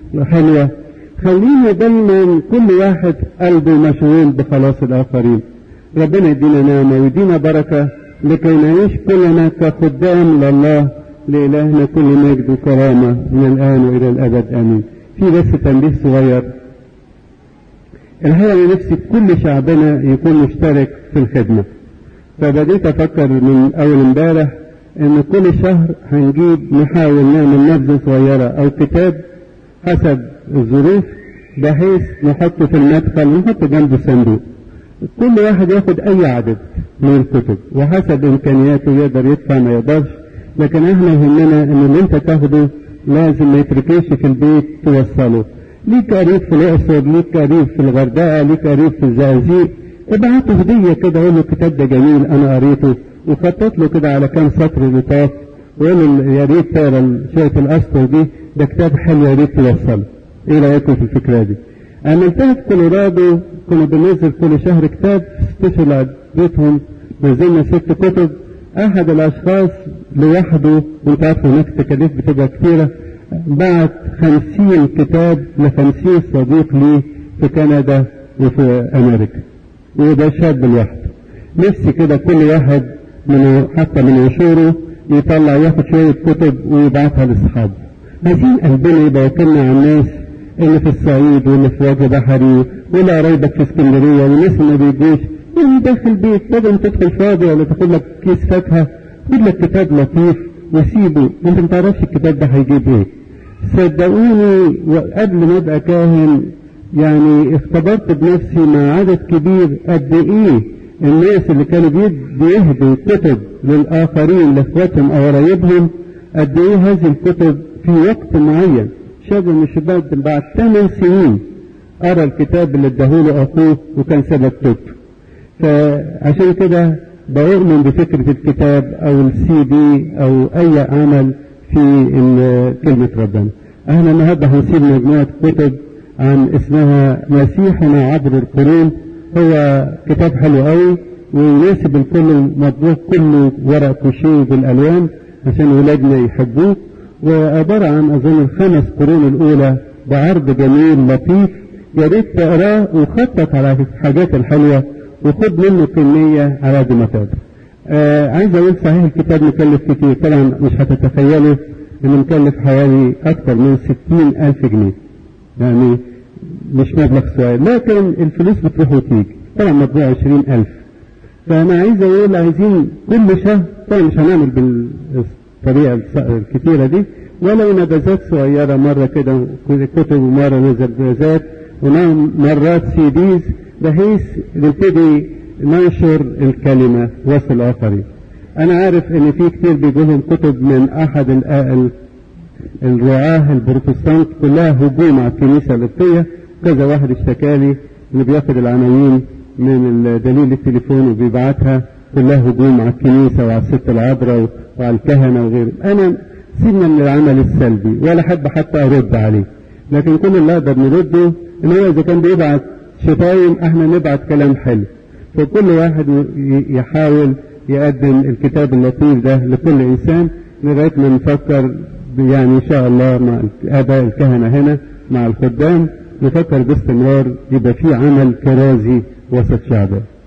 حلوة خلينا دايما كل واحد قلبه مشغول بخلاص الآخرين ربنا يدينا نعمة ويدينا بركة لكي نعيش كلنا كخدام لله لإلهنا كل مجد وكرامة من الآن وإلى الأبد آمين في بس تنبيه صغير الحقيقة أنا نفسي كل شعبنا يكون مشترك في الخدمة فبديت أفكر من أول امبارح إن كل شهر هنجيب نحاول نعمل نبذة صغيرة أو كتاب حسب الظروف بحيث نحطه في المدخل ونحط جنبه صندوق كل واحد ياخد أي عدد من الكتب وحسب إمكانياته يقدر يدفع ما يقدرش لكن احنا يهمنا إن اللي أنت تاخده لازم ما يتركيش في البيت توصله ليك قريب في الأقصر ليك قريب في الغردقة ليك قريب في الزقازيق ابعته هدية كده قول له الكتاب ده جميل أنا قريته وخطط له كده على كام سطر لطاف وقول له يا ريت تقرا شوية الأسطر دي ده كتاب حلو يا ريت توصله إيه رأيكم في الفكرة دي؟ عملتها في كولورادو كنا بننزل كل شهر كتاب سبيشال بيتهم نزلنا ست كتب أحد الأشخاص لوحده وأنت عارف هناك تكاليف بتبقى كتيرة بعت خمسين كتاب لخمسين صديق لي في كندا وفي أمريكا وده شاب لوحده نفسي كده كل واحد من حتى من عشوره يطلع ياخد شوية كتب ويبعتها لأصحابه عايزين قلبنا يبقى وكلنا على الناس اللي في الصعيد واللي في وجه بحري واللي قرايبك في اسكندريه والناس اللي ما بيجوش يعني داخل البيت بدل ما تدخل فاضي ولا تاخد لك كيس فاكهه خد لك كتاب لطيف وسيبه انت ما تعرفش الكتاب ده هيجيب ايه صدقوني وقبل ما ابقى كاهن يعني اختبرت بنفسي مع عدد كبير قد ايه الناس اللي كانوا بيهدوا كتب للاخرين لاخواتهم او قرايبهم قد ايه هذه الكتب في وقت معين شاب من الشباب بعد ثمان سنين قرا الكتاب اللي اداهوله اخوه وكان سبب توبته فعشان كده بؤمن بفكرة الكتاب او السي دي او اي عمل في كلمة ربنا احنا النهارده هنسيب مجموعة كتب عن اسمها مسيحنا عبر القرون هو كتاب حلو قوي ويناسب الكل مطبوع كله ورق كوشيه بالالوان عشان ولادنا يحبوه وعبارة عن أظن الخمس قرون الأولى بعرض جميل لطيف يا ريت تقراه وخطط على الحاجات الحلوة وخد منه كمية على قد ما تقدر. آه عايز أقول صحيح الكتاب مكلف كتير طبعا مش هتتخيلوا إنه مكلف حوالي أكثر من ستين ألف جنيه. يعني مش مبلغ صغير لكن الفلوس بتروح وتيجي طبعا مطبوع عشرين ألف. فأنا عايز أقول عايزين كل شهر طبعا مش هنعمل بال الطريقة الكتيرة دي ولو نبذات صغيرة مرة كده كتب ومرة نبذات ومرات سي ديز بحيث نبتدي ننشر الكلمة وسط الآخرين. أنا عارف إن في كتير بيجوا لهم كتب من أحد الرعاة البروتستانت كلها هجوم على الكنيسة القبطية كذا واحد اشتكالي اللي بياخد العناوين من دليل التليفون وبيبعتها كلها هجوم على الكنيسة وعلى الست العذراء وعلى الكهنة وغيره أنا سيبنا من العمل السلبي ولا أحب حتى أرد عليه لكن كل اللي أقدر نرده إن هو إذا كان بيبعت شتايم إحنا نبعت كلام حلو فكل واحد يحاول يقدم الكتاب اللطيف ده لكل إنسان لغاية ما نفكر يعني إن شاء الله مع آباء الكهنة هنا مع الخدام نفكر باستمرار يبقى في عمل كرازي وسط شعبه